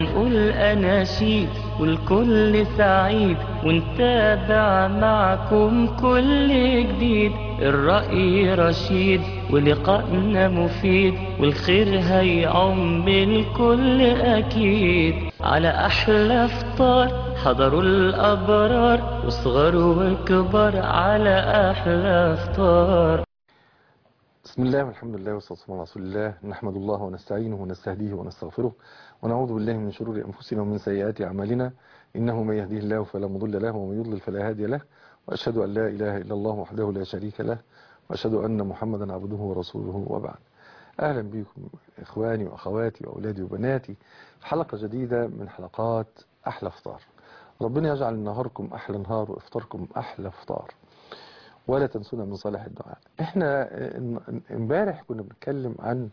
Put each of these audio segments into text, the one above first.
نقول أناشيد والكل سعيد ونتابع معكم كل جديد الرأي رشيد ولقائنا مفيد والخير هيعم الكل أكيد على أحلى فطار حضروا الأبرار وصغر وكبر على أحلى فطار بسم الله والحمد لله والصلاة والسلام على رسول الله نحمد الله ونستعينه ونستهديه ونستغفره ونعوذ بالله من شرور أنفسنا ومن سيئات أعمالنا إنه من يهديه الله فلا مضل له ومن يضلل فلا هادي له وأشهد أن لا إله إلا الله وحده لا شريك له وأشهد أن محمدا عبده ورسوله وبعد أهلا بكم إخواني وأخواتي وأولادي وبناتي في حلقة جديدة من حلقات أحلى فطار ربنا يجعل نهاركم أحلى نهار وإفطاركم أحلى فطار ولا تنسونا من صالح الدعاء احنا امبارح كنا بنتكلم عن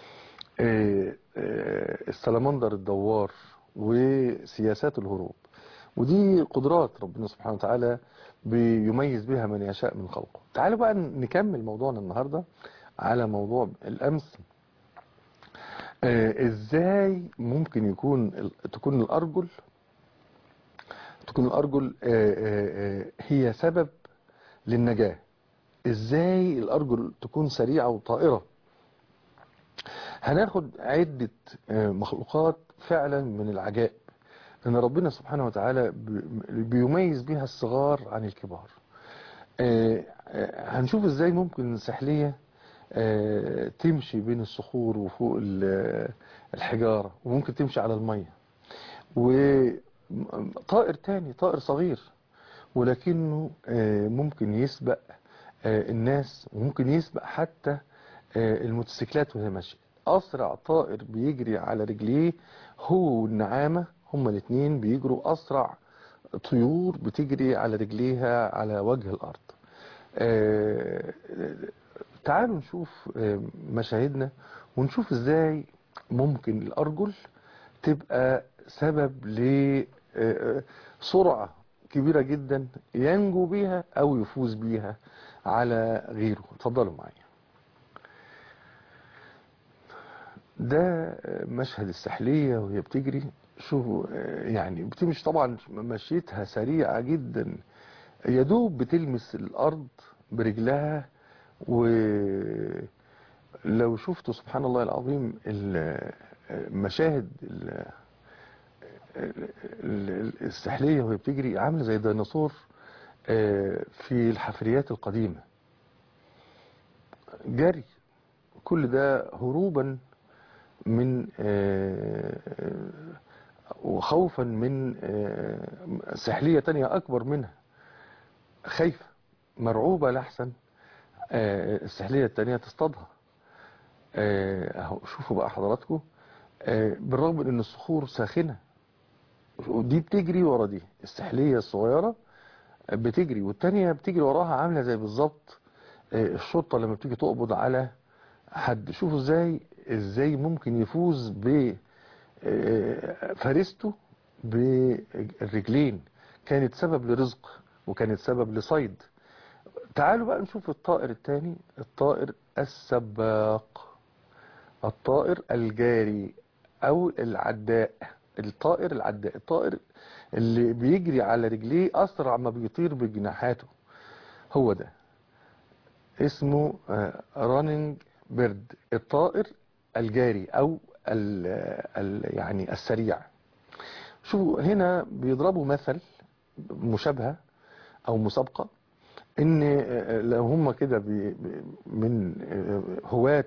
السلمندر الدوار وسياسات الهروب ودي قدرات ربنا سبحانه وتعالى بيميز بها من يشاء من خلقه تعالوا بقى نكمل موضوعنا النهاردة على موضوع الأمس ازاي ممكن يكون تكون الأرجل تكون الأرجل هي سبب للنجاة ازاي الارجل تكون سريعة وطائرة هناخد عدة مخلوقات فعلا من العجائب ان ربنا سبحانه وتعالى بيميز بها الصغار عن الكبار هنشوف ازاي ممكن السحلية تمشي بين الصخور وفوق الحجارة وممكن تمشي على المية وطائر تاني طائر صغير ولكنه ممكن يسبق الناس وممكن يسبق حتى الموتوسيكلات وهي ماشيه أسرع طائر بيجري على رجليه هو والنعامة هما الاثنين بيجروا أسرع طيور بتجري على رجليها على وجه الأرض تعالوا نشوف مشاهدنا ونشوف ازاي ممكن الأرجل تبقى سبب لسرعة كبيرة جدا ينجو بيها او يفوز بيها على غيره اتفضلوا معايا ده مشهد السحلية وهي بتجري شوفوا يعني بتمشي طبعا مشيتها سريعة جدا يدوب بتلمس الارض برجلها ولو شفتوا سبحان الله العظيم المشاهد السحلية وهي بتجري عاملة زي الديناصور في الحفريات القديمة جري كل ده هروبا من وخوفا من سحلية تانية أكبر منها خايفة مرعوبة لحسن السحلية التانية تصطادها اهو شوفوا بقى حضراتكم بالرغم من ان الصخور ساخنه ودي بتجري ورا دي السحلية الصغيرة بتجري والتانية بتجري وراها عاملة زي بالظبط الشرطة لما بتيجي تقبض على حد شوفوا ازاي ازاي ممكن يفوز ب فريسته بالرجلين كانت سبب لرزق وكانت سبب لصيد تعالوا بقى نشوف الطائر التاني الطائر السباق الطائر الجاري او العداء الطائر العداء الطائر اللي بيجري على رجليه أسرع ما بيطير بجناحاته هو ده اسمه رانينج بيرد الطائر الجاري أو ال ال يعني السريع شوفوا هنا بيضربوا مثل مشابهة أو مسابقة إن لو هم كده من هواة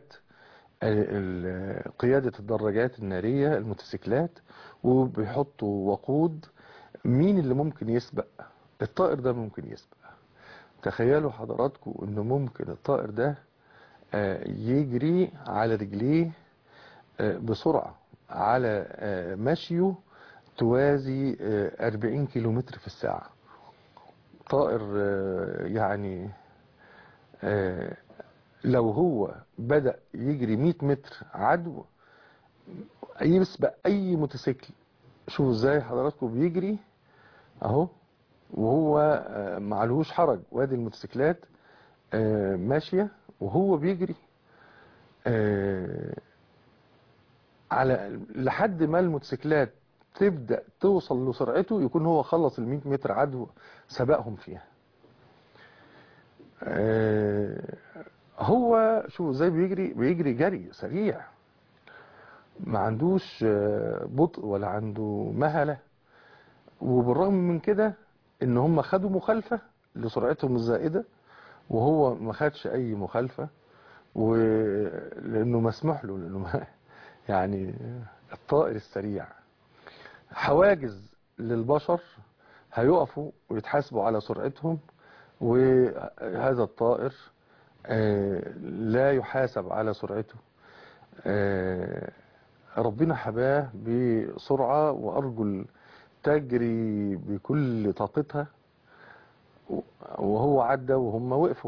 قيادة الدراجات النارية الموتوسيكلات وبيحطوا وقود مين اللي ممكن يسبق الطائر ده ممكن يسبق تخيلوا حضراتكم انه ممكن الطائر ده يجري على رجليه بسرعة على مشيه توازي 40 كيلومتر في الساعة طائر يعني لو هو بدأ يجري 100 متر عدو يسبق اي موتوسيكل شوفوا ازاي حضراتكم بيجري اهو وهو معلهوش حرج وادي الموتوسيكلات ماشية وهو بيجري على لحد ما الموتوسيكلات تبدأ توصل لسرعته يكون هو خلص ال 100 متر عدو سبقهم فيها آه، هو شو زي بيجري بيجري جري سريع ما عندوش آه، بطء ولا عنده مهلة وبالرغم من كده ان هم خدوا مخالفة لسرعتهم الزائدة وهو ما خدش اي مخالفة ولانه مسموح له لانه ما يعني الطائر السريع حواجز للبشر هيقفوا ويتحاسبوا على سرعتهم وهذا الطائر آه، لا يحاسب على سرعته آه، ربنا حباه بسرعة وأرجل تجري بكل طاقتها وهو عدى وهم وقفوا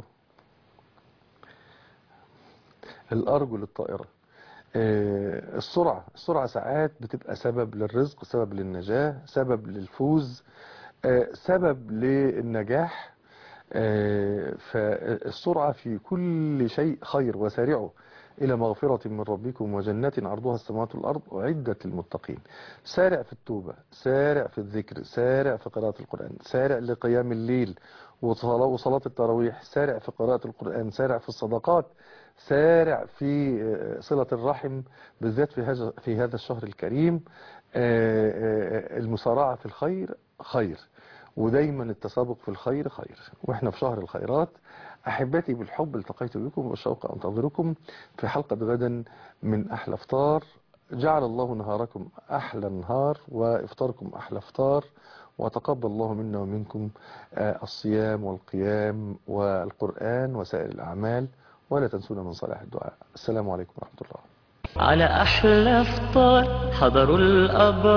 الأرجل الطائرة آه، السرعة السرعة ساعات بتبقى سبب للرزق سبب للنجاة سبب للفوز آه، سبب للنجاح آه، فالسرعة في كل شيء خير وسارعوا إلى مغفرة من ربكم وجنات عرضها السماوات والأرض أعدت للمتقين سارع في التوبة سارع في الذكر سارع في قراءة القرآن سارع لقيام الليل وصلاة وصلاة التراويح سارع في قراءة القرآن سارع في الصدقات سارع في آه، صلة الرحم بالذات في هذا في هذا الشهر الكريم آه، آه، المسارعة في الخير خير ودايما التسابق في الخير خير واحنا في شهر الخيرات احبتي بالحب التقيت بكم والشوق انتظركم في حلقة غدا من احلى افطار جعل الله نهاركم احلى نهار وافطاركم احلى افطار وتقبل الله منا ومنكم آه، الصيام والقيام والقرآن وسائر الأعمال ولا تنسونا من صالح الدعاء السلام عليكم ورحمة الله على أحلى فطار حضروا الأبرار